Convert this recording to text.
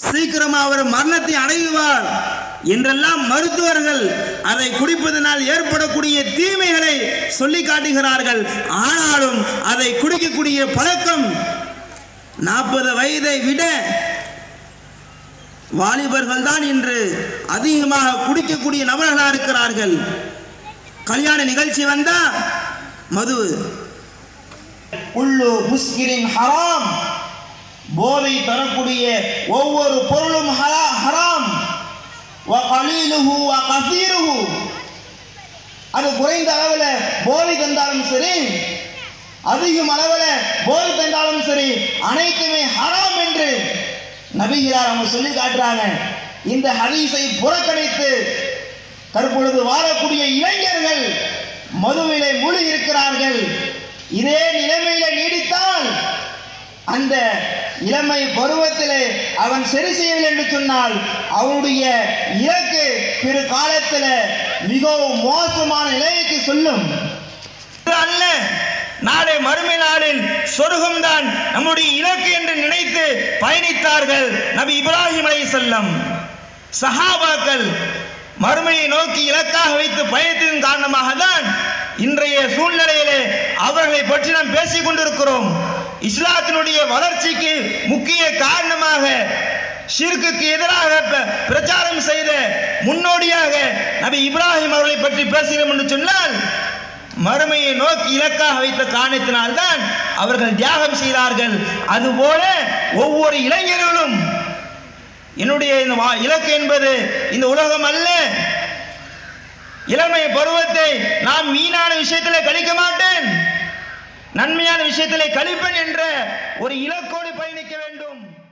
சீக்கிரமா அவர் மரணத்தை அடைவார் என்றெல்லாம் மருத்துவர்கள் அதை குடிப்பதனால் ஏற்படக்கூடிய தீமைகளை சொல்லி காட்டுகிறார்கள் ஆனாலும் அதை குடிக்கக்கூடிய பழக்கம் நாற்பது வயதை விட வாலிபர்கள் தான் இன்று அதிகமாக குடிக்கக்கூடிய நபர்களாக இருக்கிறார்கள் கல்யாண நிகழ்ச்சி வந்தா மது உள்ளு முஸ்கிரின் ஹராம் போதை தரக்கூடிய ஒவ்வொரு பொருளும் ஹலா ஹராம் வ கலீலுஹு வ கசீருஹு அது குறைந்த அளவில் போதை தந்தாலும் சரி அதிகம் அளவில் போதை தந்தாலும் சரி அனைத்துமே ஹராம் என்று நபிகிறார் அவங்க சொல்லி காட்டுறாங்க இந்த ஹதீஸை புறக்கணித்து தற்பொழுது வாழக்கூடிய இளைஞர்கள் மதுவிலே மூழ்கி இருக்கிறார்கள் இதே நிலைமையில நீடித்தால் அந்த இளமை பருவத்திலே அவன் சரி செய்யவில்லை என்று சொன்னால் அவனுடைய இலக்கு பிற காலத்தில் மிகவும் மோசமான நிலைக்கு சொல்லும் இது அல்ல நாளை மறுமை நாளில் சொர்க்கம்தான் நம்முடைய இலக்கு என்று நினைத்து பயணித்தார்கள் நபி இப்ராஹிம் அலை செல்லம் சஹாபாக்கள் மறுமையை நோக்கி இலக்காக வைத்து பயணத்தின் காரணமாக தான் இன்றைய சூழ்நிலையிலே அவர்களை பற்றி நாம் பேசிக் கொண்டிருக்கிறோம் இஸ்லாத்தினுடைய வளர்ச்சிக்கு முக்கிய காரணமாக ஷிர்குக்கு எதிராக ப- பிரச்சாரம் செய்த முன்னோடியாக நபி இப்ராஹிம் அவர்களை பற்றி பேசுகிறோம் என்று சொன்னால் மறுமையை நோக்கி இலக்காக வைத்த காரணத்தினால்தான் அவர்கள் தியாகம் செய்தார்கள் அதுபோல ஒவ்வொரு இளைஞர்களும் என்னுடைய இந்த வா- இலக்கு என்பது இந்த உலகம் அல்ல இளமை பருவத்தை நாம் வீணான விஷயத்திலே கழிக்க மாட்டேன் நன்மையான விஷயத்திலே கழிப்பேன் என்ற ஒரு இலக்கோடு பயணிக்க வேண்டும்